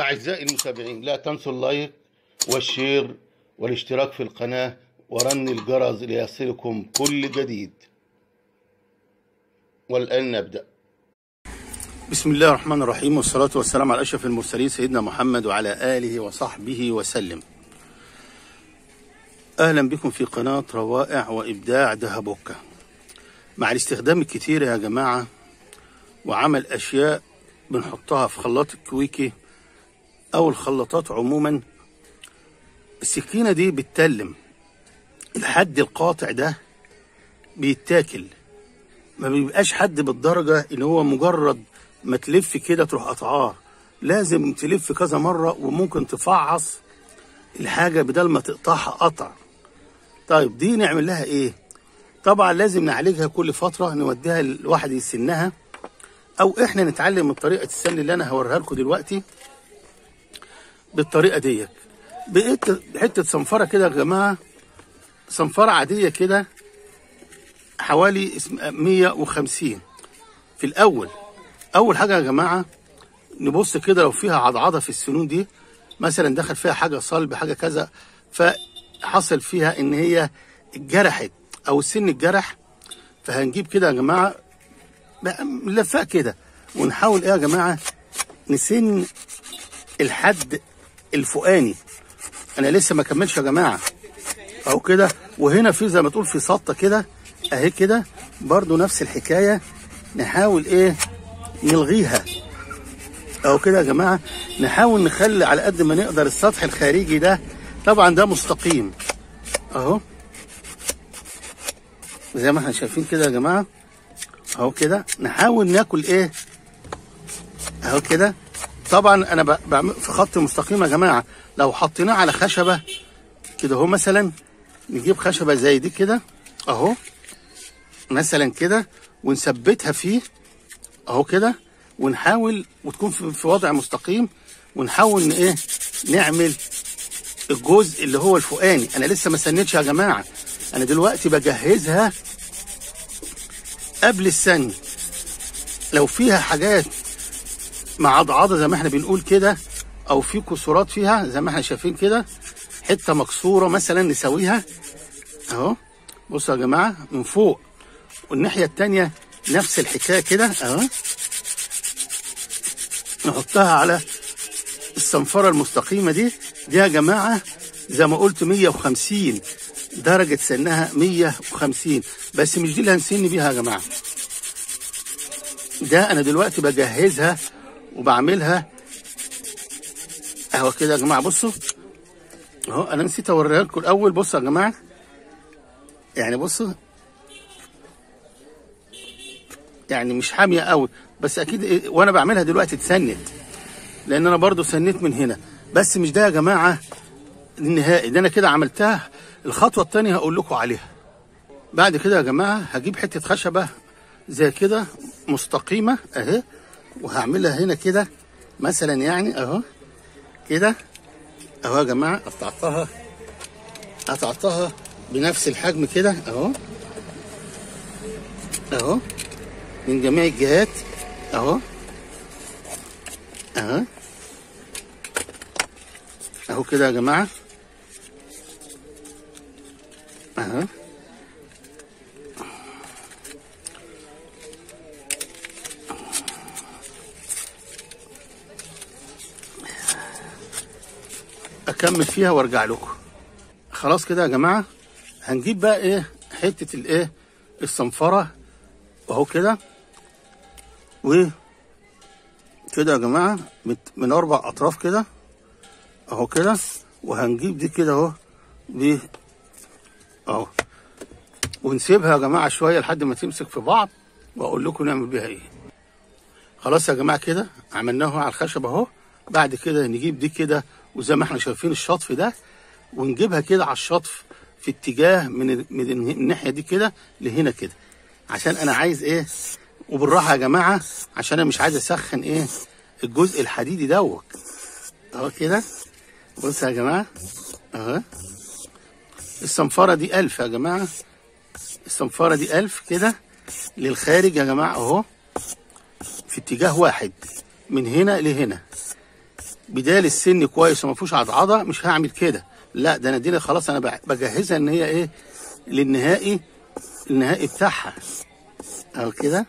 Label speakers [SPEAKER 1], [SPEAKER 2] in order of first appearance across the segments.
[SPEAKER 1] أعزائي المتابعين لا تنسوا اللايك والشير والاشتراك في القناة ورن الجرس ليصلكم كل جديد والآن نبدأ بسم الله الرحمن الرحيم والصلاة والسلام على أشرف المرسلين سيدنا محمد وعلى آله وصحبه وسلم أهلا بكم في قناة روائع وإبداع دهبوكة مع الاستخدام الكتير يا جماعة وعمل أشياء بنحطها في خلاط الكويكي أو الخلاطات عموما السكينة دي بتتلم الحد القاطع ده بيتاكل ما بيبقاش حد بالدرجة ان هو مجرد ما تلف كده تروح قطعاه لازم تلف كذا مرة وممكن تفعص الحاجة بدل ما تقطعها قطع طيب دي نعمل لها ايه طبعا لازم نعالجها كل فترة نوديها الواحد يسنها او احنا نتعلم من طريقة السن اللي انا هوريها لكم دلوقتي بالطريقة ديت بقيت حتة صنفرة كده يا جماعة صنفرة عادية كده حوالي 150 في الأول أول حاجة يا جماعة نبص كده لو فيها عضعضة في السنون دي مثلا دخل فيها حاجة صلب حاجة كذا فحصل فيها إن هي اتجرحت أو السن اتجرح فهنجيب كده يا جماعة لفاء كده ونحاول إيه يا جماعة نسن الحد الفوقاني أنا لسه ما كملش يا جماعة أهو كده وهنا في زي ما تقول في سطة كده اهي كده برضو نفس الحكاية نحاول ايه نلغيها اهو كده يا جماعة نحاول نخلي على قد ما نقدر السطح الخارجي ده طبعا ده مستقيم اهو زي ما احنا شايفين كده يا جماعة اهو كده نحاول ناكل ايه اهو كده طبعا انا بعمل في خط مستقيم يا جماعة لو حطيناه على خشبة كده اهو مثلا نجيب خشبة زي دي كده اهو مثلا كده ونثبتها فيه اهو كده ونحاول وتكون في وضع مستقيم ونحاول ان ايه نعمل الجزء اللي هو الفوقاني انا لسه ما سنتش يا جماعه انا دلوقتي بجهزها قبل السن لو فيها حاجات معضعضه زي ما احنا بنقول كده او في كسورات فيها زي ما احنا شايفين كده حته مكسوره مثلا نسويها اهو بصوا يا جماعه من فوق والناحيه التانيه نفس الحكايه كده اهو نحطها على الصنفره المستقيمه دي دي يا جماعه زي ما قلت 150 درجه سنها 150 بس مش دي اللي هنسن بيها يا جماعه ده انا دلوقتي بجهزها وبعملها اهو كده يا جماعه بصوا اهو انا نسيت اوريها لكم الاول بصوا يا جماعه يعني بصوا يعني مش حاميه قوي بس اكيد إيه وانا بعملها دلوقتي اتسنت لان انا برضو سنيت من هنا بس مش ده يا جماعه النهائي ده انا كده عملتها الخطوه الثانيه هقول لكم عليها بعد كده يا جماعه هجيب حته خشبه زي كده مستقيمه اهي وهعملها هنا كده مثلا يعني اهو كده اهو يا جماعه قطعتها قطعتها بنفس الحجم كده اهو اهو من جميع الجهات اهو اهو اهو كده يا جماعه اهو اكمل فيها وارجع لكم خلاص كده يا جماعه هنجيب بقى ايه حته الايه الصنفره اهو كده و كده يا جماعه من اربع اطراف كده اهو كده وهنجيب دي كده اهو دي اهو ونسيبها يا جماعه شويه لحد ما تمسك في بعض واقول لكم نعمل بيها ايه خلاص يا جماعه كده عملناها على الخشب اهو بعد كده نجيب دي كده وزي ما احنا شايفين الشطف ده ونجيبها كده على الشطف في اتجاه من من الناحيه دي كده لهنا كده عشان انا عايز ايه وبالراحه يا جماعه عشان انا مش عايز اسخن ايه الجزء الحديدي دوت اهو كده بص يا جماعه اهو الصنفره دي ألف يا جماعه الصنفره دي ألف كده للخارج يا جماعه اهو في اتجاه واحد من هنا لهنا بدال السن كويس وما فيهوش عضعضه مش هعمل كده لا ده انا دي خلاص انا بع- بجهزها ان هي ايه للنهائي النهائي بتاعها اهو كده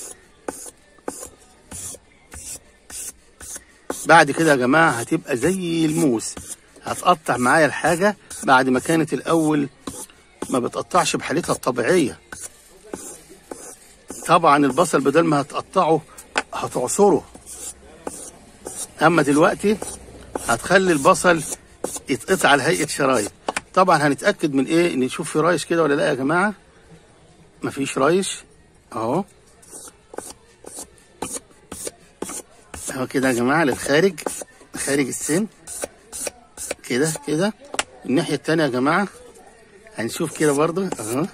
[SPEAKER 1] بعد كده يا جماعه هتبقى زي الموس هتقطع معايا الحاجه بعد ما كانت الاول ما بتقطعش بحالتها الطبيعيه طبعا البصل بدل ما هتقطعه هتعصره اما دلوقتي هتخلي البصل يتقطع على هيئه شرايط طبعا هنتاكد من ايه ان نشوف في رايش كده ولا لا يا جماعه مفيش رايش اهو اهو كده يا جماعه للخارج خارج السن كده كده الناحيه التانية يا جماعه هنشوف كده برضو اهو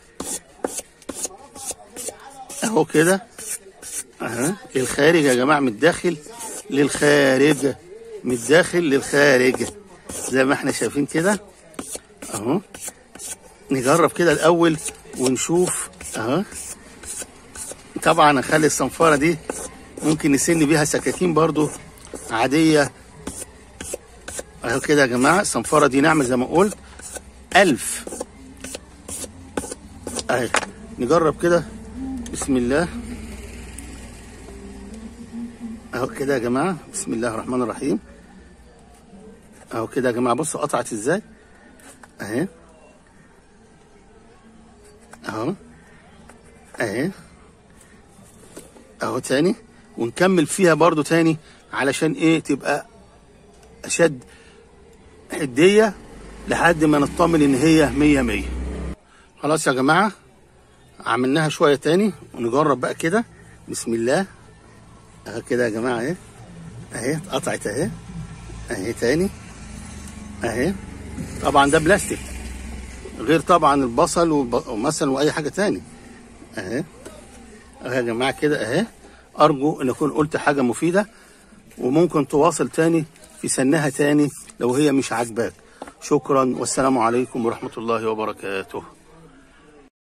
[SPEAKER 1] اهو كده اهو الخارج يا جماعه من الداخل للخارج من الداخل للخارج زي ما احنا شايفين كده اهو نجرب كده الاول ونشوف اهو طبعا اخلي الصنفره دي ممكن نسن بيها سكاكين برضو عاديه اهو كده يا جماعه الصنفره دي نعمل زي ما قلت ألف اهي نجرب كده بسم الله اهو كده يا جماعه بسم الله الرحمن الرحيم اهو كده يا جماعه بصوا قطعت ازاي اهي اهو اهي اهو تاني ونكمل فيها برضو تاني علشان ايه تبقى اشد حديه لحد ما نطمن ان هي مية مية خلاص يا جماعه عملناها شويه تاني ونجرب بقى كده بسم الله اهو كده يا جماعه اهي اهي اتقطعت اهي اهي تاني اهي طبعا ده بلاستيك غير طبعا البصل وب- ومثلا واي حاجه تاني اهي اهي يا جماعه كده اهي ارجو ان اكون قلت حاجه مفيده وممكن تواصل تاني في سنها تاني لو هي مش عاجباك شكرا والسلام عليكم ورحمه الله وبركاته